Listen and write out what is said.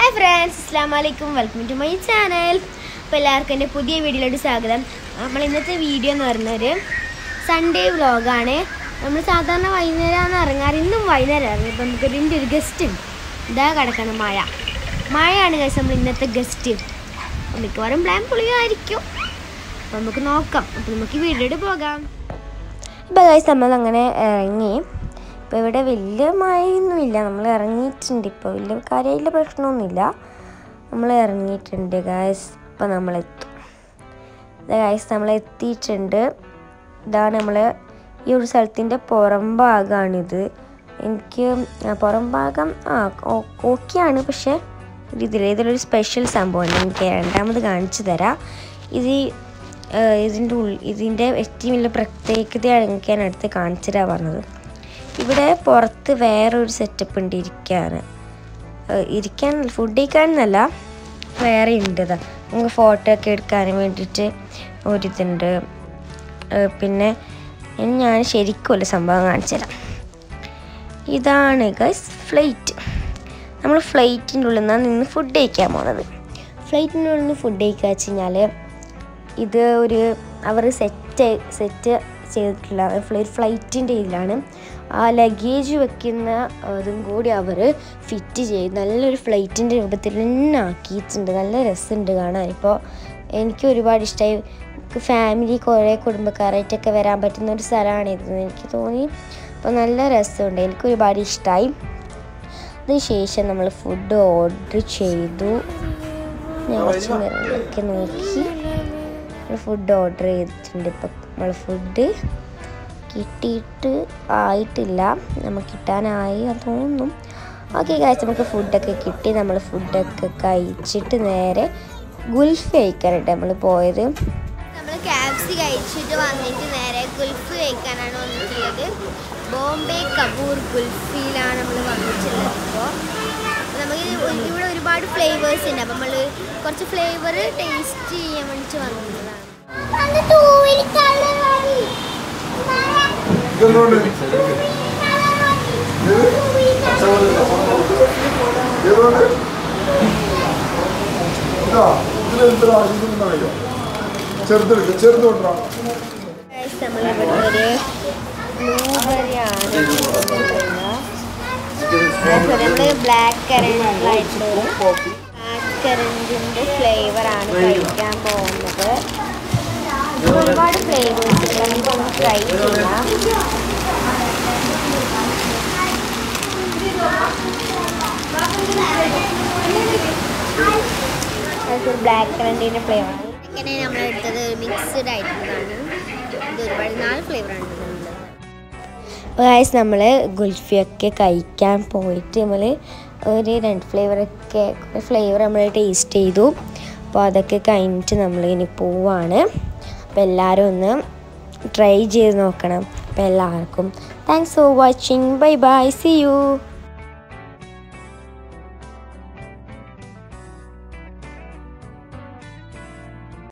Hi friends അസ്സാം വലൈക്കും welcome to my channel അപ്പോൾ എല്ലാവർക്കും എൻ്റെ പുതിയ വീഡിയോയിലോട്ട് സ്വാഗതം നമ്മൾ ഇന്നത്തെ വീഡിയോ എന്ന് പറയുന്നൊരു സൺഡേ വ്ളോഗാണ് നമ്മൾ സാധാരണ വൈകുന്നേരമാണ് ഇറങ്ങാറ് ഇന്നും വൈകുന്നേരം ഇറങ്ങി ഇപ്പം നമുക്ക് ഇതിൻ്റെ ഒരു ഗസ്റ്റ് ഉണ്ട് ഇതാ കിടക്കണം മഴ മഴയാണ് കഴിച്ച് നമ്മൾ ഇന്നത്തെ ഗസ്റ്റ് മിക്കവാറും പ്ലാൻ പൊളിയായിരിക്കും അപ്പോൾ നമുക്ക് നോക്കാം അപ്പോൾ നമുക്ക് വീഡിയോയിട്ട് പോകാം ഇപ്പോൾ കഴിച്ച് നമ്മൾ അങ്ങനെ ഇറങ്ങി ഇപ്പോൾ ഇവിടെ വലിയ മഴയൊന്നുമില്ല നമ്മൾ ഇറങ്ങിയിട്ടുണ്ട് ഇപ്പോൾ വലിയ കാര്യമായിട്ടുള്ള പ്രശ്നമൊന്നുമില്ല നമ്മൾ ഇറങ്ങിയിട്ടുണ്ട് ഗായ്സ് ഇപ്പോൾ നമ്മളെത്തും ഗായ്സ് നമ്മൾ എത്തിയിട്ടുണ്ട് ഇതാണ് നമ്മൾ ഈ ഒരു സ്ഥലത്തിൻ്റെ പുറം ഭാഗമാണിത് എനിക്ക് ആ പുറം ഭാഗം ആ ഓ- ഓക്കെയാണ് പക്ഷേ ഒരു ഇതിൽ ഇതിലൊരു സ്പെഷ്യൽ സംഭവമുണ്ട് എനിക്ക് രണ്ടാമത് കാണിച്ചു തരാം ഇത് ഏഹ് ഇതിൻ്റെ ഉള്ളിൽ ഇതിൻ്റെ ഏറ്റവും വലിയ പ്രത്യേകതയാണ് എനിക്ക് ഞാൻ അടുത്ത് കാണിച്ചു തരാൻ പറഞ്ഞത് ഇവിടെ പുറത്ത് വേറൊരു സെറ്റപ്പ് ഉണ്ട് ഇരിക്കാൻ ഏഹ് ഇരിക്കാൻ ഫുഡ് കഴിക്കാനെന്നല്ല വേറെ ഉണ്ട് ഇതാ നമുക്ക് ഫോട്ടോ ഒക്കെ എടുക്കാൻ വേണ്ടിയിട്ട് ഒരിതുണ്ട് ഏഹ് പിന്നെ ഇനി ഞാൻ ശരിക്കുമല്ല സംഭവം കാണിച്ചു തരാം ഇതാണ് ഗൈസ് ഫ്ലൈറ്റ് നമ്മൾ ഫ്ലൈറ്റിൻ്റെ ഉള്ളിൽ നിന്നാണ് നിന്ന് ഫുഡ് കഴിക്കാൻ പോകുന്നത് ഫ്ലൈറ്റിൻ്റെ ഉള്ളിൽ നിന്ന് ഫുഡ് കഴിക്കുക വെച്ച് കഴിഞ്ഞാൽ ഇത് ഒരു അവർ സെറ്റ് സെറ്റ് ചെയ്തിട്ടുള്ള ഫ്ലൈറ്റ് ഫ്ലൈറ്റിൻ്റെ ഇതിലാണ് ആ ലഗേജ് വെക്കുന്ന അതും കൂടി അവർ ഫിറ്റ് ചെയ്ത് നല്ലൊരു ഫ്ലൈറ്റിൻ്റെ രൂപത്തിൽ തന്നെ ആക്കിയിട്ടുണ്ട് നല്ല രസമുണ്ട് കാണാൻ ഇപ്പോൾ എനിക്ക് ഒരുപാട് ഇഷ്ടമായി ഫാമിലി കുറേ കുടുംബക്കാരായിട്ടൊക്കെ വരാൻ പറ്റുന്ന ഒരു സ്ഥലമാണ് ഇതെന്ന് എനിക്ക് തോന്നി അപ്പോൾ നല്ല രസമുണ്ട് എനിക്ക് ഒരുപാട് ഇഷ്ടമായി അതിനുശേഷം നമ്മൾ ഫുഡ് ഓർഡർ ചെയ്തു ഞാൻ കുറച്ച് നേരമൊക്കെ നോക്കി ഫുഡ് ഓർഡർ ചെയ്തിട്ടുണ്ട് ഇപ്പം നമ്മൾ ഫുഡ് കിട്ടിയിട്ട് ആയിട്ടില്ല നമുക്ക് കിട്ടാനായി അത് തോന്നുന്നു ഓക്കെ കാഴ്ച നമുക്ക് ഫുഡൊക്കെ കിട്ടി നമ്മൾ ഫുഡൊക്കെ കഴിച്ചിട്ട് നേരെ ഗുൽഫ് കഴിക്കാനായിട്ട് നമ്മൾ പോയത് നമ്മൾ ക്യാബ്സ് കഴിച്ചിട്ട് വന്നിട്ട് നേരെ ഗുൽഫ് കഴിക്കാനാണ് വന്നിട്ടുള്ളത് ബോംബെ കപൂർ ഗുൽഫിയിലാണ് നമ്മൾ വന്നിട്ടുള്ളത് ഇപ്പോൾ നമുക്ക് ഇവിടെ ഒരുപാട് ഫ്ലേവേഴ്സ് ഉണ്ട് അപ്പം നമ്മൾ കുറച്ച് ഫ്ലേവർ ടേസ്റ്റ് ചെയ്യാൻ വേണ്ടിയിട്ട് വന്നതാണ് ഇതെന്തുകൊണ്ട്? ഇത്? ഇതുകൊണ്ട്? ഇതാ, ഇതിലെന്താ ഇതെന്നറിയോ? ചെറുതെടുക്ക് ചെറുത് കൊണ്ടാ നമ്മളിവിടെ ഒരു ബ്ലൂബെറിയാണ് നമ്മൾ ബ്ലാക്ക് കറണ്ടിലായിട്ടുള്ള ബ്ലാക്ക് കറണ്ടിൻ്റെ ഫ്ലേവറാണ് കഴിക്കാൻ പോകുന്നത് ഒരുപാട് ഫ്ലേവേഴ്സ് നമുക്കൊന്ന് ട്രൈ ചെയ്യാം അതൊരു ബ്ലാക്ക് കറണ്ടിൻ്റെ ഫ്ലേവറാണ് ഇങ്ങനെ നമ്മൾ എടുത്തത് മിക്സ്ഡ് ആയിട്ടുള്ളതാണ് ഇത് ഒരുപാട് നാല് ഫ്ലേവറാണ് ഇതിലുള്ളത് ഗായ്സ് നമ്മൾ ഗുൽഫിയൊക്കെ കഴിക്കാൻ പോയിട്ട് നമ്മൾ ഒരു രണ്ട് ഫ്ലേവറൊക്കെ ഫ്ലേവർ നമ്മൾ ടേസ്റ്റ് ചെയ്തു അപ്പോൾ അതൊക്കെ കഴിഞ്ഞിട്ട് നമ്മൾ ഇനി പോവാണ് അപ്പോൾ എല്ലാവരും ഒന്ന് ട്രൈ ചെയ്ത് നോക്കണം അപ്പോൾ എല്ലാവർക്കും thanks for watching bye bye see U